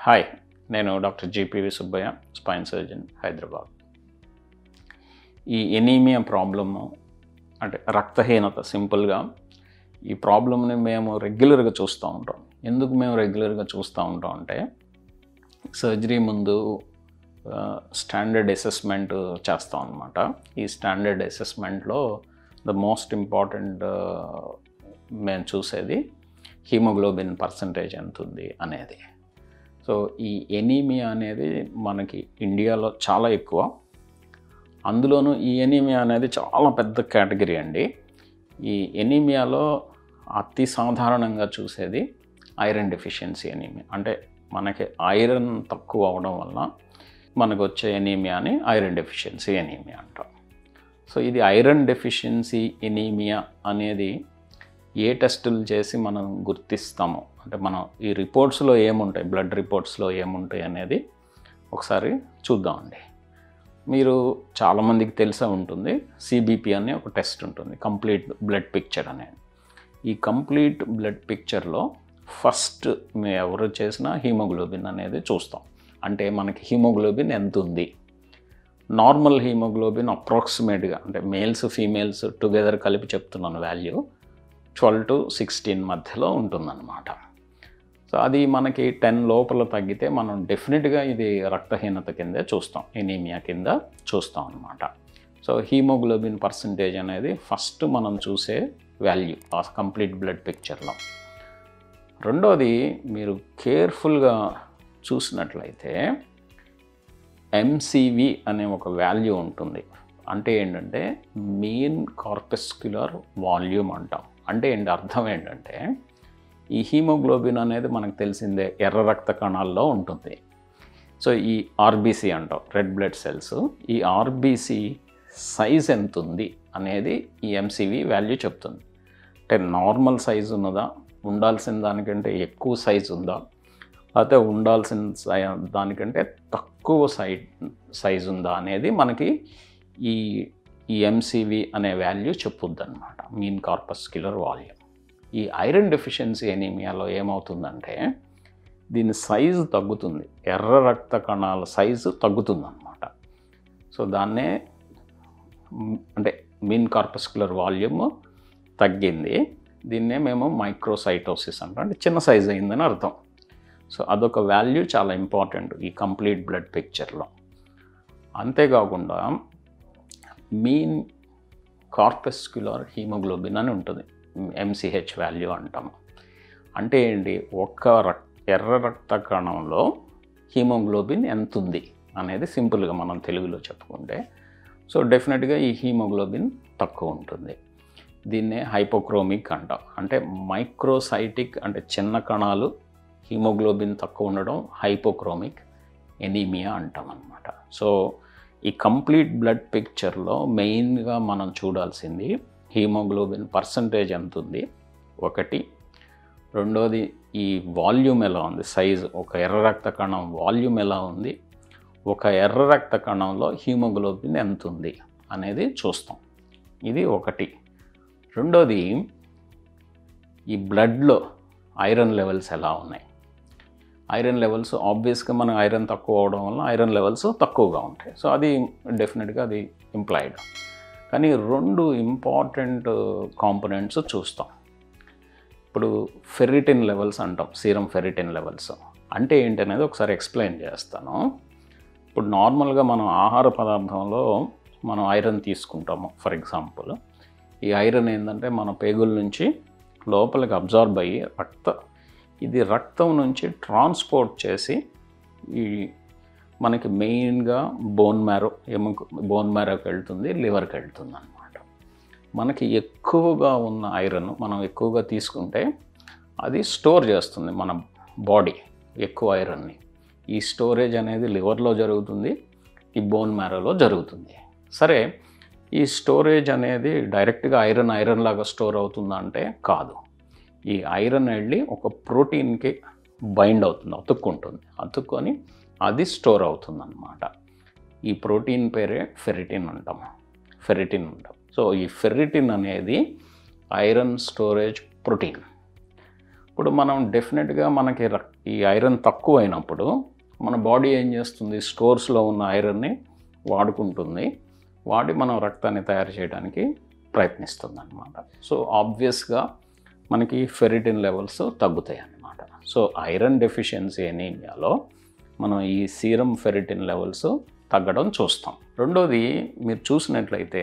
hi నేను doctor GPV Subbaiah spine surgeon Hyderabad ఈ anaemia problem అంటే రక్తహీనత సింపుల్గా ఈ ప్రాబ్లమ్ని మేము రెగ్యులర్గా చూస్తూ ఉంటాం ఎందుకు మేము రెగ్యులర్గా చూస్తూ ఉంటాం అంటే సర్జరీ ముందు స్టాండర్డ్ అసెస్మెంట్ చేస్తాం అనమాట ఈ స్టాండర్డ్ అసెస్మెంట్లో ద మోస్ట్ ఇంపార్టెంట్ మేము చూసేది హీమోగ్లోబిన్ పర్సంటేజ్ ఎంత ఉంది అనేది సో ఈ ఎనీమియా అనేది మనకి ఇండియాలో చాలా ఎక్కువ అందులోనూ ఈ ఎనీమియా అనేది చాలా పెద్ద కేటగిరీ అండి ఈ ఎనీమియాలో అతి సాధారణంగా చూసేది ఐరన్ డెఫిషియన్సీ ఎనీమియా అంటే మనకి ఐరన్ తక్కువ అవడం వల్ల మనకు వచ్చే ఎనీమియాని ఐరన్ డెఫిషియన్సీ ఎనీమియా అంటాం సో ఇది ఐరన్ డెఫిషియన్సీ ఎనీమియా అనేది ఏ టెస్టులు చేసి మనం గుర్తిస్తాము అంటే మనం ఈ రిపోర్ట్స్లో ఏముంటాయి బ్లడ్ రిపోర్ట్స్లో ఏముంటాయి అనేది ఒకసారి చూద్దామండి మీరు చాలామందికి తెలిసే ఉంటుంది సిబిపి అనే ఒక టెస్ట్ ఉంటుంది కంప్లీట్ బ్లడ్ పిక్చర్ అనేది ఈ కంప్లీట్ బ్లడ్ పిక్చర్లో ఫస్ట్ మేము ఎవరు చేసినా హీమోగ్లోబిన్ అనేది చూస్తాం అంటే మనకి హీమోగ్లోబిన్ ఎంత ఉంది నార్మల్ హీమోగ్లోబిన్ అప్రాక్సిమేట్గా అంటే మేల్స్ ఫీమేల్స్ టుగెదర్ కలిపి చెప్తున్నాను వాల్యూ ట్వెల్వ్ టు సిక్స్టీన్ మధ్యలో ఉంటుందన్నమాట సో అది మనకి టెన్ లోపల తగ్గితే మనం డెఫినెట్గా ఇది రక్తహీనత కిందే చూస్తాం ఎనీమియా కింద చూస్తాం అనమాట సో హీమోగ్లోబిన్ పర్సంటేజ్ అనేది ఫస్ట్ మనం చూసే వాల్యూ ఆ కంప్లీట్ బ్లడ్ పిక్చర్లో రెండోది మీరు కేర్ఫుల్గా చూసినట్లయితే ఎంసీవి అనే ఒక వాల్యూ ఉంటుంది అంటే ఏంటంటే మెయిన్ కార్పస్క్యులర్ వాల్యూమ్ అంటాం అంటే ఏంటి అర్థం ఏంటంటే ఈ హీమోగ్లోబిన్ అనేది మనకు తెలిసిందే ఎర్ర రక్త కణాల్లో ఉంటుంది సో ఈ ఆర్బీసీ అంటాం రెడ్ బ్లడ్ సెల్స్ ఈ ఆర్బీసీ సైజ్ ఎంత ఉంది అనేది ఈ ఎంసీవి వాల్యూ చెప్తుంది అంటే నార్మల్ సైజు ఉన్నదా ఉండాల్సిన దానికంటే ఎక్కువ సైజు ఉందా లేకపోతే ఉండాల్సిన సై దానికంటే తక్కువ సై సైజు ఉందా అనేది మనకి ఈ ఈ ఎంసీవి అనే వాల్యూ చెప్పుద్ది అనమాట మీన్ కార్పస్క్యులర్ వాల్యూమ్ ఈ ఐరన్ డెఫిషియన్సీ ఎనీమియాలో ఏమవుతుందంటే దీని సైజు తగ్గుతుంది ఎర్ర రక్త కణాల సైజు తగ్గుతుందన్నమాట సో దాన్నే మ్, అంటే మీన్ కార్పస్క్యులర్ వాల్యూమ్ తగ్గింది దీన్నే మేము మైక్రోసైటోసిస్ అంటాం అంటే చిన్న సైజ్ అయిందని అర్థం సో అదొక వాల్యూ చాలా ఇంపార్టెంట్ ఈ కంప్లీట్ బ్లడ్ పిక్చర్లో అంతేకాకుండా మీన్ కార్పస్క్యులర్ హీమోగ్లోబిన్ అని ఉంటుంది ఎంసీహెచ్ వాల్యూ అంటాము అంటే ఏంటి ఒక్క రక్ ఎర్ర రక్త కణంలో హీమోగ్లోబిన్ ఎంత ఉంది అనేది సింపుల్గా మనం తెలుగులో చెప్పుకుంటే సో డెఫినెట్గా ఈ హీమోగ్లోబిన్ తక్కువ ఉంటుంది దీన్నే హైపోక్రోమిక్ అంటాం అంటే మైక్రోసైటిక్ అంటే చిన్న కణాలు హీమోగ్లోబిన్ తక్కువ ఉండడం హైపోక్రోమిక్ ఎనీమియా అంటాం అనమాట సో ఈ కంప్లీట్ బ్లడ్ పిక్చర్లో మెయిన్గా మనం చూడాల్సింది హీమోగ్లోబిన్ పర్సంటేజ్ ఎంత ఉంది ఒకటి రెండోది ఈ వాల్యూమ్ ఎలా ఉంది సైజు ఒక ఎర్ర రక్త కణం వాల్యూమ్ ఎలా ఉంది ఒక ఎర్ర రక్త కణంలో హీమోగ్లోబిన్ ఎంత ఉంది అనేది చూస్తాం ఇది ఒకటి రెండోది ఈ బ్లడ్లో ఐరన్ లెవెల్స్ ఎలా ఉన్నాయి ఐరన్ లెవెల్స్ ఆబ్వియస్గా మనం ఐరన్ తక్కువ అవడం వల్ల ఐరన్ లెవెల్స్ తక్కువగా ఉంటాయి సో అది డెఫినెట్గా అది ఇంప్లాయిడ్ కానీ రెండు ఇంపార్టెంట్ కాంపనెంట్స్ చూస్తాం ఇప్పుడు ఫెరిటిన్ లెవెల్స్ అంటాం సీరం ఫెరిటిన్ లెవెల్స్ అంటే ఏంటనేది ఒకసారి ఎక్స్ప్లెయిన్ చేస్తాను ఇప్పుడు నార్మల్గా మనం ఆహార పదార్థంలో మనం ఐరన్ తీసుకుంటాము ఫర్ ఎగ్జాంపుల్ ఈ ఐరన్ ఏంటంటే మన పేగుల నుంచి లోపలికి అబ్జార్బ్ అయ్యి రక్త ఇది రక్తం నుంచి ట్రాన్స్పోర్ట్ చేసి ఈ మనకి మెయిన్గా బోన్ మ్యారో ఎముక బోన్ మ్యారోకి వెళ్తుంది లివర్కి వెళ్తుంది అనమాట మనకి ఎక్కువగా ఉన్న ఐరన్ మనం ఎక్కువగా తీసుకుంటే అది స్టోర్ చేస్తుంది మన బాడీ ఎక్కువ ఐరన్ని ఈ స్టోరేజ్ అనేది లివర్లో జరుగుతుంది ఈ బోన్ మ్యారోలో జరుగుతుంది సరే ఈ స్టోరేజ్ అనేది డైరెక్ట్గా ఐరన్ ఐరన్ లాగా స్టోర్ అవుతుందా అంటే కాదు ఈ ఐరన్ వెళ్ళి ఒక ప్రోటీన్కి బైండ్ అవుతుంది అతుక్కుంటుంది అతుక్కొని అది స్టోర్ అవుతుంది అనమాట ఈ ప్రోటీన్ పేరే ఫెరిటిన్ అంటాం ఫెరిటిన్ అంటాం సో ఈ ఫెరిటిన్ అనేది ఐరన్ స్టోరేజ్ ప్రోటీన్ ఇప్పుడు మనం డెఫినెట్గా మనకి రక్- ఈ ఐరన్ తక్కువ అయినప్పుడు మన బాడీ ఏం చేస్తుంది స్టోర్స్లో ఉన్న ఐరన్ని వాడుకుంటుంది వాడి మనం రక్తాన్ని తయారు చేయడానికి ప్రయత్నిస్తుంది అనమాట సో ఆబ్వియస్గా మనకి ఫెరిటిన్ లెవెల్స్ తగ్గుతాయి అన్నమాట సో ఐరన్ డెఫిషియన్సీ ఎనీమియాలో మనం ఈ సీరం ఫెరిటిన్ లెవెల్స్ తగ్గడం చూస్తాం రెండోది మీరు చూసినట్లయితే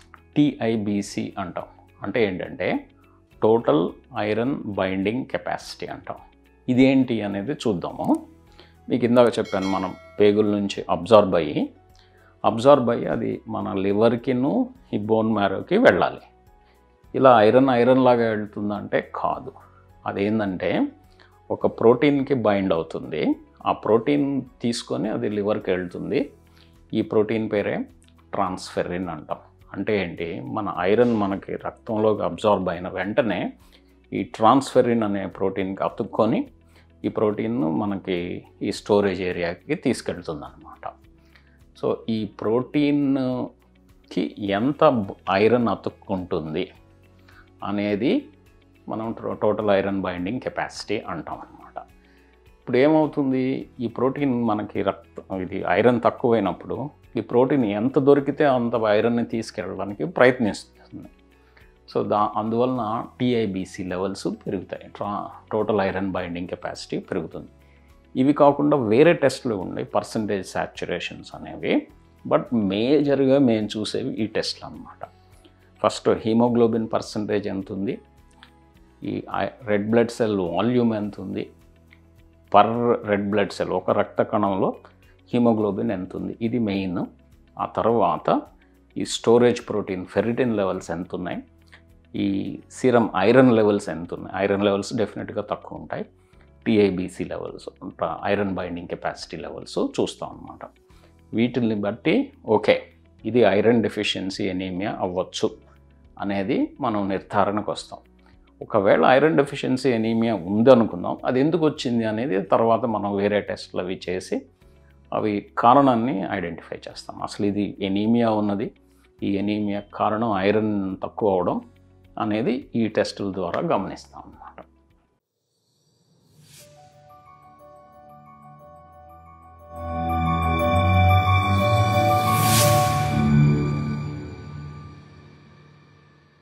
టీఐబీసీ అంటాం అంటే ఏంటంటే టోటల్ ఐరన్ బైండింగ్ కెపాసిటీ అంటాం ఇదేంటి అనేది చూద్దాము మీకు ఇందాక చెప్పాను మనం పేగుల నుంచి అబ్జార్బ్ అయ్యి అబ్జార్బ్ అయ్యి అది మన లివర్కిను ఈ బోన్ మ్యారోకి వెళ్ళాలి ఇలా ఐరన్ ఐరన్ లాగా వెళ్తుందంటే కాదు అదేంటంటే ఒక ప్రోటీన్కి బైండ్ అవుతుంది ఆ ప్రోటీన్ తీసుకొని అది లివర్కి వెళ్తుంది ఈ ప్రోటీన్ పేరే ట్రాన్స్ఫెరిన్ అంటాం అంటే ఏంటి మన ఐరన్ మనకి రక్తంలోకి అబ్జార్బ్ అయిన వెంటనే ఈ ట్రాన్స్ఫెరిన్ అనే ప్రోటీన్కి అతుక్కొని ఈ ప్రోటీన్ను మనకి ఈ స్టోరేజ్ ఏరియాకి తీసుకెళ్తుంది అనమాట సో ఈ ప్రోటీన్కి ఎంత ఐరన్ అతుక్కుంటుంది అనేది మనం to- total iron binding capacity అంటాం అనమాట ఇప్పుడు ఏమవుతుంది ఈ ప్రోటీన్ మనకి రక్తం ఇది ఐరన్ తక్కువైనప్పుడు ఈ ప్రోటీన్ ఎంత దొరికితే అంత ఐరన్ని తీసుకెళ్ళడానికి ప్రయత్నిస్తుంది సో దా అందువలన టీఐబీసీ లెవెల్స్ పెరుగుతాయి ట్రా టోటల్ ఐరన్ బైండింగ్ కెపాసిటీ పెరుగుతుంది ఇవి కాకుండా వేరే టెస్ట్లు ఉన్నాయి పర్సంటేజ్ సాచురేషన్స్ అనేవి బట్ మేజర్గా మేము చూసేవి ఈ టెస్ట్లు అన్నమాట ఫస్ట్ హీమోగ్లోబిన్ పర్సంటేజ్ ఎంత ఉంది ఈ రెడ్ బ్లడ్ సెల్ వాల్యూమ్ ఎంత ఉంది పర్ రెడ్ బ్లడ్ సెల్ ఒక రక్త కణంలో హీమోగ్లోబిన్ ఎంత ఉంది ఇది మెయిన్ ఆ తర్వాత ఈ స్టోరేజ్ ప్రోటీన్ ఫెరిటిన్ లెవెల్స్ ఎంత ఉన్నాయి ఈ సీరం ఐరన్ లెవెల్స్ ఎంత ఉన్నాయి ఐరన్ లెవెల్స్ డెఫినెట్గా తక్కువ ఉంటాయి TIBC levels iron binding capacity levels చూస్తాం అన్నమాట వీటిని బట్టి ఓకే ఇది ఐరన్ డెఫిషియన్సీ ఎనీమియా అవ్వచ్చు అనేది మనం నిర్ధారణకు వస్తాం ఒకవేళ ఐరన్ డెఫిషియన్సీ ఎనీమియా ఉందనుకుందాం అది ఎందుకు వచ్చింది అనేది తర్వాత మనం వేరే టెస్ట్లు అవి చేసి అవి కారణాన్ని ఐడెంటిఫై చేస్తాం అసలు ఇది ఎనీమియా ఉన్నది ఈ ఎనీమియా కారణం ఐరన్ తక్కువ అవడం అనేది ఈ టెస్టుల ద్వారా గమనిస్తాం